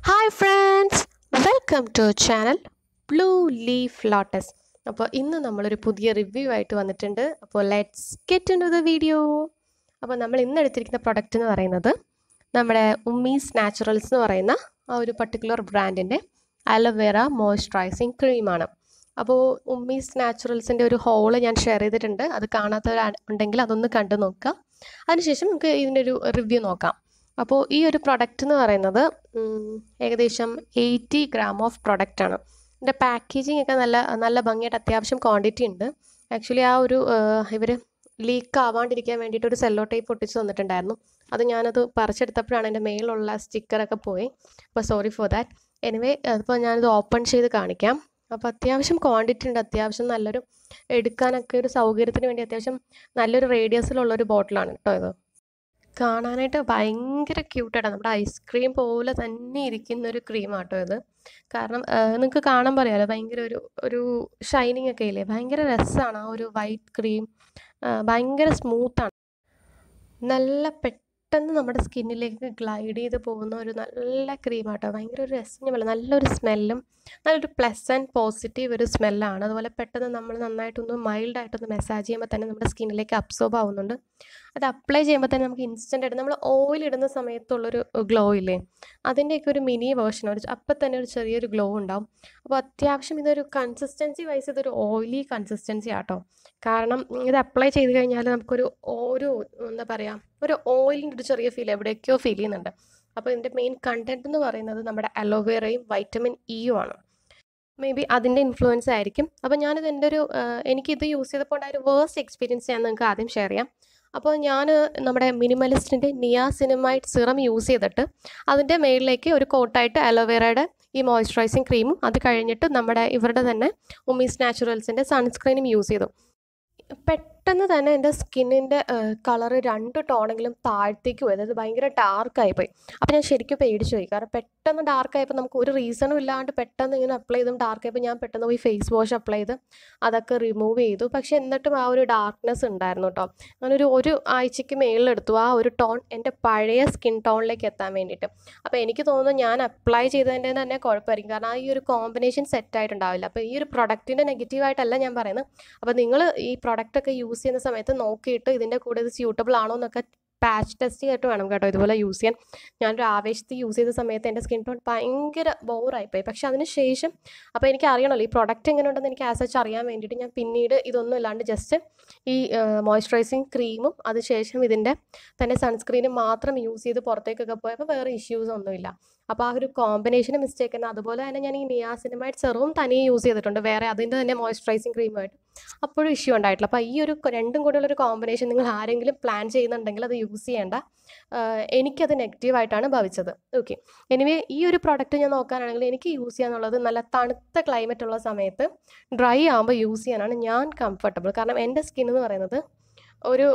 hi friends welcome to channel blue leaf lotus അപ്പോൾ ഇന്ന് നമ്മളൊരു പുതിയ റിവ്യൂ ആയിട്ട് വന്നിട്ടുണ്ട് അപ്പോൾ let's get into the video അപ്പോൾ നമ്മൾ ഇന്ന് എടുത്തിരിക്കുന്ന പ്രൊഡക്റ്റ് എന്ന് പറയുന്നത് നമ്മുടെ ഉമ്മീസ് നാച്ചുറൽസ് എന്ന് പറയുന്ന ആ ഒരു പർട്ടിക്കുലർ ബ്രാൻഡിൻ്റെ അലോവേറ മോയ്സ്ചറൈസിങ് ക്രീമാണ് അപ്പോൾ ഉമ്മീസ് നാച്ചുറൽസിൻ്റെ ഒരു ഹോള് ഞാൻ ഷെയർ ചെയ്തിട്ടുണ്ട് അത് കാണാത്തവരുണ്ടെങ്കിൽ അതൊന്ന് കണ്ടു നോക്കുക അതിനുശേഷം നമുക്ക് ഇതിൻ്റെ ഒരു റിവ്യൂ നോക്കാം അപ്പോൾ ഈ ഒരു പ്രൊഡക്റ്റ് എന്ന് പറയുന്നത് ഉം, ഏകദേശം എയ്റ്റി ഗ്രാം ഓഫ് പ്രൊഡക്റ്റാണ് ഇതിൻ്റെ പാക്കേജിങ് ഒക്കെ നല്ല നല്ല ഭംഗിയായിട്ട് അത്യാവശ്യം ക്വാണ്ടിറ്റി ഉണ്ട് ആക്ച്വലി ആ ഒരു ഇവർ ലീക്ക് ആവാണ്ടിരിക്കാൻ വേണ്ടിയിട്ട് ഒരു സെല്ലോ ടൈപ്പ് ഒട്ടിച്ച് തന്നിട്ടുണ്ടായിരുന്നു അത് ഞാനത് പറിച്ചെടുത്തപ്പോഴാണ് എൻ്റെ മേലുള്ള സ്റ്റിക്കറൊക്കെ പോയി അപ്പോൾ സോറി ഫോർ ദാറ്റ് എനിവേ അതിപ്പോൾ ഞാനിത് ഓപ്പൺ ചെയ്ത് കാണിക്കാം അപ്പോൾ അത്യാവശ്യം ക്വാണ്ടിറ്റി ഉണ്ട് അത്യാവശ്യം നല്ലൊരു എടുക്കാനൊക്കെ ഒരു സൗകര്യത്തിന് വേണ്ടി അത്യാവശ്യം നല്ലൊരു റേഡിയസിലുള്ള ഒരു ബോട്ടിലാണ് കേട്ടോ ഇത് കാണാനായിട്ട് ഭയങ്കര ക്യൂട്ടാണ് നമ്മുടെ ഐസ്ക്രീം പോലെ തന്നെ ഇരിക്കുന്ന ഒരു ക്രീമാട്ടോ ഇത് കാരണം നിങ്ങൾക്ക് കാണാൻ പറയാലോ ഭയങ്കര ഒരു ഒരു ഷൈനിങ് ഒക്കെ ഇല്ലേ ഭയങ്കര രസമാണ് ആ ഒരു വൈറ്റ് ക്രീം ഭയങ്കര സ്മൂത്താണ് നല്ല പെട്ടെന്ന് നമ്മുടെ സ്കിന്നിലേക്ക് ഗ്ലൈഡ് ചെയ്ത് പോകുന്ന ഒരു നല്ല ക്രീമാട്ടോ ഭയങ്കര ഒരു രസം പോലെ നല്ലൊരു സ്മെല്ലും നല്ലൊരു പ്ലസ് ആൻഡ് പോസിറ്റീവ് ഒരു സ്മെല്ലാണ് അതുപോലെ പെട്ടെന്ന് നമ്മൾ നന്നായിട്ടൊന്ന് മൈൽഡായിട്ടൊന്ന് മസാജ് ചെയ്യുമ്പോൾ തന്നെ നമ്മുടെ സ്കിന്നിലേക്ക് അബ്സോർബ് ആവുന്നുണ്ട് അത് അപ്ലൈ ചെയ്യുമ്പോൾ തന്നെ നമുക്ക് ഇൻസ്റ്റൻ്റ് ആയിട്ട് നമ്മൾ ഓയിൽ ഇടുന്ന സമയത്തുള്ളൊരു ഗ്ലോ ഇല്ലേ അതിൻ്റെയൊക്കെ ഒരു മിനി വേർഷൻ ഒരു അപ്പം തന്നെ ഒരു ചെറിയൊരു ഗ്ലോ ഉണ്ടാവും അപ്പോൾ അത്യാവശ്യം ഇതൊരു കൺസിസ്റ്റൻസി വൈസ് ഇതൊരു ഓയിലി കൺസിസ്റ്റൻസി ആട്ടോ കാരണം ഇത് അപ്ലൈ ചെയ്ത് കഴിഞ്ഞാൽ നമുക്കൊരു ഒരു എന്താ പറയുക ഒരു ഓയിലിൻ്റെ ഒരു ചെറിയ ഫീൽ എവിടെയൊക്കെയോ ഫീൽ ചെയ്യുന്നുണ്ട് അപ്പോൾ ഇതിൻ്റെ മെയിൻ കണ്ടൻറ്റ് എന്ന് പറയുന്നത് നമ്മുടെ അലോവേറയും വൈറ്റമിൻ ഇയും ആണ് മേ ബി അതിൻ്റെ ഇൻഫ്ലുവൻസ് ആയിരിക്കും അപ്പോൾ ഞാനിത് എൻ്റെ ഒരു എനിക്കിത് യൂസ് ചെയ്തപ്പോൾ ഉണ്ടായ ഒരു വേഴ്സ്റ്റ് എക്സ്പീരിയൻസ് ഞാൻ നിങ്ങൾക്ക് ആദ്യം ഷെയർ ചെയ്യാം അപ്പോൾ ഞാൻ നമ്മുടെ മിനിമലിസ്റ്റിൻ്റെ നിയാസിനമൈഡ് സിറം യൂസ് ചെയ്തിട്ട് അതിൻ്റെ മേളിലേക്ക് ഒരു കോട്ടായിട്ട് അലോവേറയുടെ ഈ മോയ്സ്ചറൈസിങ് ക്രീമും അത് കഴിഞ്ഞിട്ട് നമ്മുടെ ഇവരുടെ തന്നെ ഉമീസ് നാച്ചുറൽസിൻ്റെ സൺസ്ക്രീനും യൂസ് ചെയ്തു പെട്ടെന്ന് തന്നെ എൻ്റെ സ്കിന്നിൻ്റെ കളറ് രണ്ട് ടോണെങ്കിലും താഴത്തേക്ക് പോയി അതായത് ഭയങ്കര ഡാർക്കായിപ്പോയി അപ്പോൾ ഞാൻ ശരിക്കും പേടിച്ചു പോയി കാരണം പെട്ടെന്ന് ഡാർക്കായപ്പോൾ നമുക്ക് ഒരു റീസണും ഇല്ലാണ്ട് പെട്ടെന്ന് ഇങ്ങനെ അപ്ലൈ ചെയ്തും ഡാർക്കായപ്പോൾ ഞാൻ പെട്ടെന്ന് പോയി ഫേസ് വാഷ് അപ്ലൈ ചെയ്ത് അതൊക്കെ റിമൂവ് ചെയ്തു പക്ഷേ എന്നിട്ടും ആ ഒരു ഡാർക്ക്നെസ് ഉണ്ടായിരുന്നു കേട്ടോ ഞാനൊരു ഒരു ആഴ്ചയ്ക്ക് മേളിലെടുത്തു ആ ഒരു ടോൺ എൻ്റെ പഴയ സ്കിൻ ടോണിലേക്ക് എത്താൻ വേണ്ടിയിട്ട് അപ്പോൾ എനിക്ക് തോന്നുന്നു ഞാൻ അപ്ലൈ ചെയ്തതിൻ്റെ തന്നെ കുഴപ്പമായിരിക്കും കാരണം ആ ഈ ഒരു കോമ്പിനേഷൻ സെറ്റ് ആയിട്ടുണ്ടാവില്ല അപ്പോൾ ഈ ഒരു പ്രൊഡക്റ്റിൻ്റെ നെഗറ്റീവായിട്ടല്ല ഞാൻ പറയുന്നത് അപ്പോൾ നിങ്ങൾ ഈ പ്രൊഡക്റ്റ് ഒക്കെ യൂസ് ചെയ്യുന്ന സമയത്ത് നോക്കിയിട്ട് ഇതിൻ്റെ കൂടെ ഇത് സ്യൂട്ടബിൾ ആണോ എന്നൊക്കെ പാച്ച് ടെസ്റ്റ് ചെയ്തിട്ട് വേണം കേട്ടോ ഇതുപോലെ യൂസ് ചെയ്യാൻ ഞാനൊരു ആവേശത്തിൽ യൂസ് ചെയ്ത സമയത്ത് എൻ്റെ സ്കിൻ ടോൺ ഭയങ്കര ബോറായിപ്പോയി പക്ഷേ അതിന് ശേഷം അപ്പോൾ എനിക്ക് അറിയണമല്ലോ ഈ പ്രൊഡക്റ്റ് എങ്ങനെ ഉണ്ടെന്ന് എനിക്ക് ആസ് സച്ച് അറിയാൻ വേണ്ടിയിട്ട് ഞാൻ പിന്നീട് ഇതൊന്നും ഇല്ലാണ്ട് ജസ്റ്റ് ഈ മോയ്സ്ചറൈസിങ് ക്രീമും അതിനുശേഷം ഇതിൻ്റെ തന്നെ സൺസ്ക്രീനും മാത്രം യൂസ് ചെയ്ത് പുറത്തേക്കൊക്കെ പോയപ്പോൾ വേറെ ഇഷ്യൂസ് ഒന്നുമില്ല അപ്പോൾ ആ ഒരു കോമ്പിനേഷൻ മിസ്റ്റേക്ക് തന്നെ അതുപോലെ തന്നെ ഞാൻ ഈ നിയാസിനമായിട്ട് സെറവും തനിയെ യൂസ് ചെയ്തിട്ടുണ്ട് വേറെ അതിൻ്റെ തന്നെ മോയ്സ്ചറൈസിങ് ക്രീമുമായിട്ട് അപ്പോഴും ഇഷ്യൂ ഉണ്ടായിട്ടില്ല അപ്പോൾ ഈ ഒരു രണ്ടും കൂടെയുള്ള ഒരു കോമ്പിനേഷൻ നിങ്ങൾ ആരെങ്കിലും പ്ലാൻ ചെയ്യുന്നുണ്ടെങ്കിൽ അത് യൂസ് ചെയ്യേണ്ട എനിക്കത് നെഗറ്റീവായിട്ടാണ് ഭവിച്ചത് ഓക്കെ എനിവേ ഈ ഒരു പ്രോഡക്റ്റ് ഞാൻ നോക്കാനാണെങ്കിൽ എനിക്ക് യൂസ് ചെയ്യാന്നുള്ളത് നല്ല തണുത്ത ക്ലൈമറ്റ് ഉള്ള സമയത്ത് ഡ്രൈ ആകുമ്പോൾ യൂസ് ചെയ്യാനാണ് ഞാൻ കംഫർട്ടബിൾ കാരണം എൻ്റെ സ്കിൻ എന്ന് പറയുന്നത് ഒരു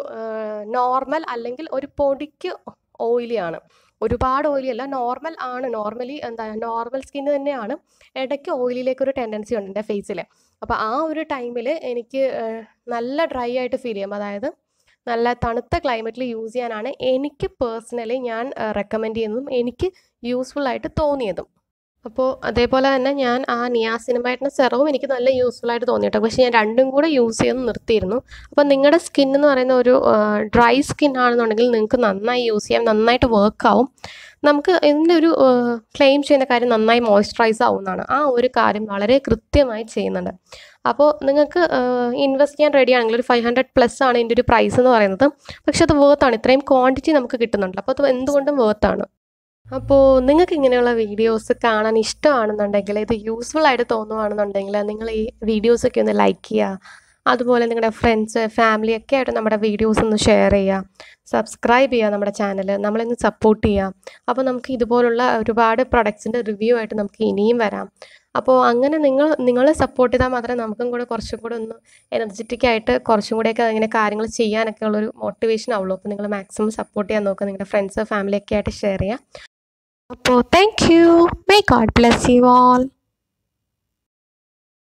നോർമൽ അല്ലെങ്കിൽ ഒരു പൊടിക്ക് ഓയിലിയാണ് ഒരുപാട് ഓയിലി അല്ല നോർമൽ ആണ് നോർമലി എന്താ നോർമൽ സ്കിൻ തന്നെയാണ് ഇടയ്ക്ക് ഓയിലിലേക്ക് ഒരു ടെൻഡൻസി ഉണ്ട് എൻ്റെ ഫേസിൽ അപ്പോൾ ആ ഒരു ടൈമിൽ എനിക്ക് നല്ല ഡ്രൈ ആയിട്ട് ഫീൽ ചെയ്യും അതായത് നല്ല തണുത്ത ക്ലൈമറ്റിൽ യൂസ് ചെയ്യാനാണ് എനിക്ക് പേഴ്സണലി ഞാൻ റെക്കമെൻഡ് ചെയ്യുന്നതും എനിക്ക് യൂസ്ഫുൾ ആയിട്ട് തോന്നിയതും അപ്പോൾ അതേപോലെ തന്നെ ഞാൻ ആ നിയാസിനമായിട്ടുള്ള സെറവും എനിക്ക് നല്ല യൂസ്ഫുൾ ആയിട്ട് തോന്നിയിട്ടോ പക്ഷേ ഞാൻ രണ്ടും കൂടെ യൂസ് ചെയ്ത് നിർത്തിയിരുന്നു അപ്പോൾ നിങ്ങളുടെ സ്കിൻ എന്ന് പറയുന്ന ഒരു ഡ്രൈ സ്കിൻ ആണെന്നുണ്ടെങ്കിൽ നിങ്ങൾക്ക് നന്നായി യൂസ് ചെയ്യാം നന്നായിട്ട് വർക്ക് ആവും നമുക്ക് ഇതിൻ്റെ ഒരു ക്ലെയിം ചെയ്യുന്ന കാര്യം നന്നായി മോയ്സ്ചറൈസ് ആവുന്നതാണ് ആ ഒരു കാര്യം വളരെ കൃത്യമായി ചെയ്യുന്നുണ്ട് അപ്പോൾ നിങ്ങൾക്ക് ഇൻവെസ്റ്റ് ചെയ്യാൻ റെഡി ആണെങ്കിൽ ഒരു ഫൈവ് ഹൺഡ്രഡ് പ്ലസ് ആണ് ഇതിൻ്റെ ഒരു പ്രൈസ് എന്ന് പറയുന്നത് പക്ഷെ അത് വേർത്താണ് ഇത്രയും ക്വാണ്ടിറ്റി നമുക്ക് കിട്ടുന്നുണ്ട് അപ്പോൾ അത് എന്തുകൊണ്ടും വേർത്താണ് അപ്പോൾ നിങ്ങൾക്ക് ഇങ്ങനെയുള്ള വീഡിയോസ് കാണാൻ ഇഷ്ടമാണെന്നുണ്ടെങ്കിൽ ഇത് യൂസ്ഫുൾ ആയിട്ട് തോന്നുവാണെന്നുണ്ടെങ്കിൽ നിങ്ങൾ ഈ വീഡിയോസൊക്കെ ഒന്ന് ലൈക്ക് ചെയ്യുക അതുപോലെ നിങ്ങളുടെ ഫ്രണ്ട്സ് ഫാമിലി ഒക്കെ ആയിട്ട് നമ്മുടെ വീഡിയോസ് ഒന്ന് ഷെയർ ചെയ്യുക സബ്സ്ക്രൈബ് ചെയ്യുക നമ്മുടെ ചാനൽ നമ്മളൊന്ന് സപ്പോർട്ട് ചെയ്യുക അപ്പോൾ നമുക്ക് ഇതുപോലുള്ള ഒരുപാട് പ്രൊഡക്ട്സിൻ്റെ റിവ്യൂ ആയിട്ട് നമുക്ക് ഇനിയും വരാം അപ്പോൾ അങ്ങനെ നിങ്ങൾ നിങ്ങളെ സപ്പോർട്ട് ചെയ്താൽ മാത്രമേ നമുക്കും കൂടെ കുറച്ചും കൂടെ ഒന്ന് എനർജറ്റിക് ആയിട്ട് കുറച്ചും കൂടെയൊക്കെ അങ്ങനെ കാര്യങ്ങൾ ചെയ്യാനൊക്കെ ഉള്ളൊരു മോട്ടിവേഷൻ ആവുള്ളൂ അപ്പോൾ നിങ്ങൾ മാക്സിമം സപ്പോർട്ട് ചെയ്യാൻ നോക്കുക നിങ്ങളുടെ ഫ്രണ്ട്സ് ഫാമിലി ഒക്കെ ആയിട്ട് ഷെയർ ചെയ്യുക അപ്പോൾ thank you may God bless you all